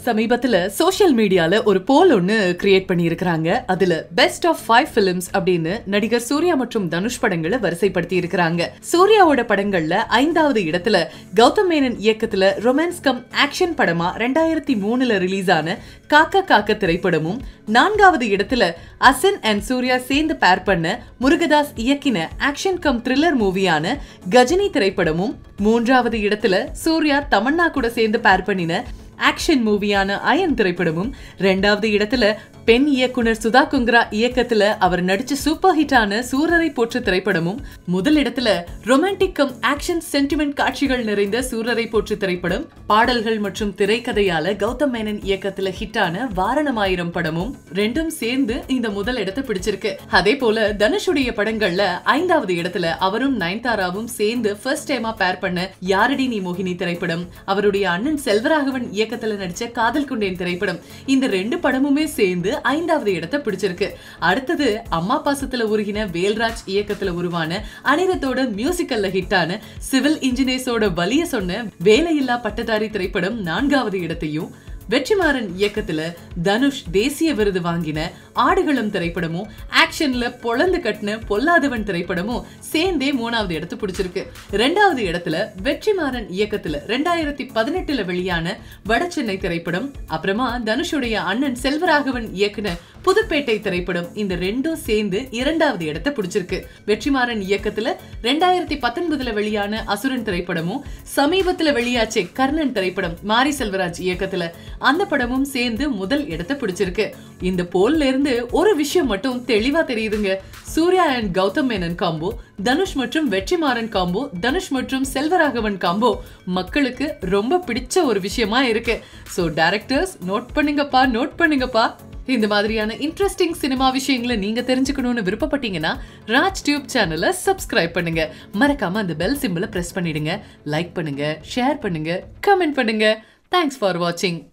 சமீபத்துல சோஷியல் மீடியால ஒரு போல் ஒன்னு கிரியேட் பண்ணியிருக்கிறாங்க அதுல பெஸ்ட் ஆஃப் ஃபைவ் பிலிம்ஸ் அப்படின்னு நடிகர் சூர்யா மற்றும் தனுஷ் படங்களை வரிசைப்படுத்தி இருக்கிறாங்க சூர்யாவோட படங்கள்ல ஐந்தாவது இடத்துல கௌதம் மேனன் இயக்கத்துல ரொமான்ஸ் கம் ஆக்ஷன் படமா ரெண்டாயிரத்தி மூணுல ரிலீஸ் ஆன காக்க காக்க திரைப்படமும் நான்காவது இடத்துல அசன் அண்ட் சூர்யா சேர்ந்து பேர் பண்ண முருகதாஸ் இயக்கின ஆக்ஷன் கம் த்ரில்லர் மூவியான கஜினி திரைப்படமும் மூன்றாவது இடத்துல சூர்யா தமன்னா கூட சேர்ந்து பேர் பண்ணின ஆக்ஷன் மூவியான அயன் திரைப்படமும் ரெண்டாவது இடத்துல பெண் இயக்குனர் சுதா குங்ரா இயக்கத்துல அவர் நடிச்ச சூப்பர் ஹிட்டான சூரரை போற்று திரைப்படமும் முதல் இடத்துல ரொமான்டிக் கம் ஆக்ஷன் சென்டிமெண்ட் காட்சிகள் நிறைந்த சூரரை போற்று திரைப்படம் பாடல்கள் மற்றும் திரைக்கதையால கௌதம் மேனன் இயக்கத்துல ஹிட்டான வாரணமாயிரம் படமும் ரெண்டும் சேர்ந்து இந்த முதல் இடத்தை பிடிச்சிருக்கு அதே போல தனுஷுடைய படங்கள்ல ஐந்தாவது இடத்துல அவரும் நயன்தாராவும் சேர்ந்து ஃபர்ஸ்ட் டைமா பேர் பண்ண யாரடி நீ மோகினி திரைப்படம் அவருடைய அண்ணன் செல்வராகவன் இயக்கத்துல நடிச்ச காதல் கொண்டேன் திரைப்படம் இந்த ரெண்டு படமுமே சேர்ந்து ஐந்தாவது இடத்தை பிடிச்சிருக்கு அடுத்தது அம்மா பாசத்துல உருகின வேல்ராஜ் இயக்கத்துல உருவான அனிரத்தோட மியூசிக்கல்ல ஹிட்டான சிவில் இன்ஜினியர்ஸோட வலிய சொன்ன வேலையில்லா பட்டதாரி திரைப்படம் நான்காவது இடத்தையும் வெற்றிமாறன் இயக்கத்துல தனுஷ் தேசிய விருது வாங்கின ஆடுகளம் திரைப்படமும் ஆக்ஷன்ல பொழந்து கட்டின பொல்லாதவன் திரைப்படமும் சேர்ந்தே மூணாவது இடத்து பிடிச்சிருக்கு ரெண்டாவது இடத்துல வெற்றிமாறன் இயக்கத்துல ரெண்டாயிரத்தி பதினெட்டுல வெளியான வடசென்னை திரைப்படம் அப்புறமா தனுஷுடைய அண்ணன் செல்வராகவன் இயக்குன புதுப்பேட்டை திரைப்படம் இந்த ரெண்டும் சேர்ந்து இரண்டாவது இடத்தை பிடிச்சிருக்கு வெற்றிமாறன் இயக்கத்துல ரெண்டாயிரத்தி பத்தொன்பதுல வெளியான அசுரன் திரைப்படமும் சமீபத்துல வெளியாச்சே கர்ணன் திரைப்படம் மாரி செல்வராஜ் இயக்கத்துல அந்த படமும் சேர்ந்து முதல் இடத்தை பிடிச்சிருக்கு இந்த போல்ல இருந்து ஒரு விஷயம் மட்டும் தெளிவா தெரியுதுங்க சூர்யா அண்ட் கௌதம் மேனன் காம்போ தனுஷ் மற்றும் வெற்றிமாறன் காம்போ தனுஷ் மற்றும் செல்வராகவன் காம்போ மக்களுக்கு ரொம்ப பிடிச்ச ஒரு விஷயமா இருக்கு சோ டைரக்டர்ஸ் நோட் பண்ணுங்கப்பா நோட் பண்ணுங்கப்பா இந்த மாதிரியான இன்ட்ரெஸ்டிங் சினிமா விஷயங்களை நீங்க தெரிஞ்சுக்கணும்னு விருப்பப்பட்டீங்கன்னா ராஜ் டியூப் சேனலை சப்ஸ்கிரைப் பண்ணுங்க மறக்காம அந்த பெல் சிம்பிளை பிரஸ் பண்ணிடுங்க லைக் பண்ணுங்க ஷேர் பண்ணுங்க கமெண்ட் பண்ணுங்க தேங்க்ஸ் ஃபார் வாட்சிங்